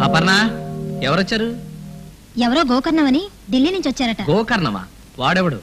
అపర్ణ ఎవరొచ్చారు ఎవరో గోకర్ణమని ఢిల్లీ నుంచి వచ్చారట గోకర్ణమా వాడెవడు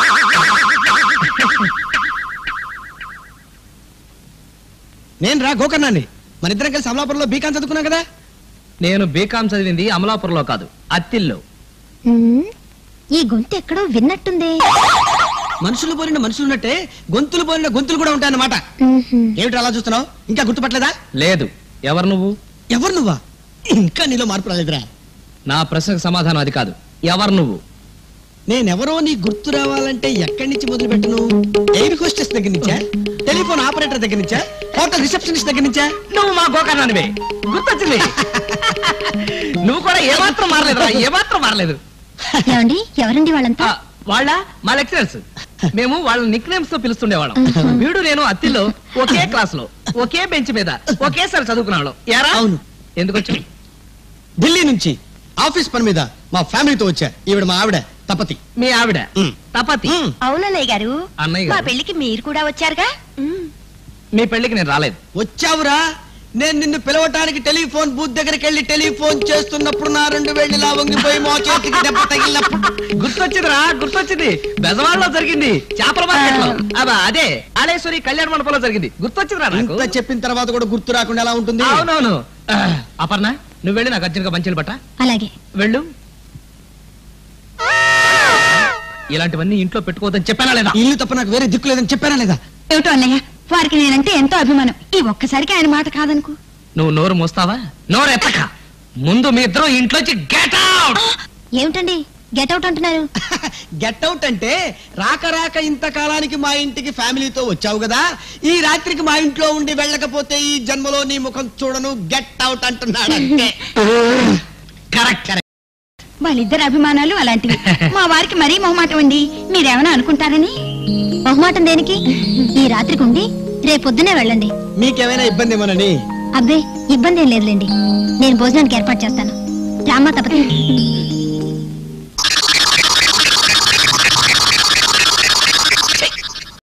నేను రా గోకర్ణాన్ని మన ఇద్దరం కలిసి అమలాపురంలో బీకాన్ చదువుకున్నాం కదా నేను బీకాం చదివింది అమలాపురంలో కాదు అత్తిల్లో ఉమ్, ఈ గొంతు ఎక్కడో విన్నట్టుంది మనుషులు పోలిన మనుషులు ఉన్నట్టే గొంతులు పోలిన గొంతులు కూడా ఉంటాయన్నమాట ఉహుం. ఏమిటి అలా చూస్తున్నావు ఇంకా గుర్తుపట్టలేదా లేదు ఎవరు నువ్వు ఎవరు నువ్వా ఇంకా నీలో మార్పు రాలేదురా నా ప్రశ్నకు సమాధానం అది కాదు ఎవరు నువ్వు నేనెవరో నీ గుర్తు రావాలంటే ఎక్కడి నుంచి మొదలు పెట్టను ఎయిర్ హోస్టెస్ దగ్గర నుంచా టెలిఫోన్ ఆపరేటర్ దగ్గర నుంచా హోటల్ రిసెప్షనిస్ట్ దగ్గర నుంచా నువ్వు మా గోకర్ణానివే గుర్తొచ్చింది నువ్వు కూడా ఏమాత్రం మారలేదు ఏమాత్రం మారలేదు ఏమండి ఎవరండి వాళ్ళంతా ఆ, వాళ్ళ మా లెక్చరర్స్ మేము వాళ్ళ నిక్ నేమ్స్ తో పిలుస్తుండేవాళ్ళం వీడు నేను అత్తిలో ఒకే క్లాస్ లో ఒకే బెంచ్ మీద ఒకేసారి చదువుకున్నాడు ఎరా అవును. ఎందుకు వచ్చావు ఢిల్లీ నుంచి ఆఫీస్ పని మీద మా ఫ్యామిలీతో వచ్చా ఈవిడ మా ఆవిడ తపతి మీ ఆవిడ ఉమ్. తపతి ఉమ్. అవునన్నయ్య గారు అన్నయ్య మా గారు. పెళ్లికి మీరు కూడా వచ్చారుగా మీ పెళ్లికి నేను రాలేదు వచ్చావురా నేను నిన్ను పిలవటానికి టెలిఫోన్ బూత్ దగ్గరికి వెళ్ళి టెలిఫోన్ చేస్తున్నప్పుడు నా రెండు వేళ్ళిలా వంగిపోయి మా చేతికి దెబ్బ తగిలినప్పుడు గుర్తొచ్చిందిరా గుర్తొచ్చింది బెజవాడలో జరిగింది చేపల మార్కెట్ లో అబ్బా అదే కాళేశ్వరి కళ్యాణ మండపంలో జరిగింది గుర్తొచ్చిందిరా నాకు ఇంత చెప్పిన తర్వాత కూడా గుర్తు రాకుండా ఎలా ఉంటుంది అవునవును ఆ, అపర్ణ నువ్వు వెళ్ళి నాకు అర్జున్గా మంచిలు పట్ట అలాగే వెళ్ళు ఇలాంటివన్నీ ఇంట్లో పెట్టుకోవద్దని చెప్పానా లేదా ఇల్లు తప్ప నాకు వేరే దిక్కు లేదని చెప్పానా లేదా ఏమిటో అన్నయ్య వారికి నేనంటే ఎంతో అభిమానం ఈ ఒక్కసారికి ఆయన మాట కాదనుకో నువ్వు నోరు మోస్తావా నోరు ఎత్తక ముందు మీ ఇద్దరు ఇంట్లోంచి గెట్ అవుట్ ఏమిటండి గెట్ అవుట్ అంటున్నారు గెట్ అవుట్ అంటే రాక రాక ఇంతకాలానికి మా ఇంటికి ఫ్యామిలీతో వచ్చావు కదా ఈ రాత్రికి మా ఇంట్లో ఉండి వెళ్ళకపోతే ఈ జన్మలో నీ ముఖం చూడను గెట్ అవుట్ అంటున్నాడు అంతే కరెక్ట్ వాళ్ళిద్దరి అభిమానాలు అలాంటివి మా వారికి మరీ మొహమాటం ఉంది మీరేమైనా అనుకుంటారని బహుమాటం దేనికి ఈ రాత్రికి ఉండి రేపొద్దునే వెళ్ళండి మీకేమైనా ఇబ్బంది ఏమోనని అబ్బే ఇబ్బంది ఏం లేదులేండి నేను భోజనానికి ఏర్పాటు చేస్తాను రామ్మా తప్పదు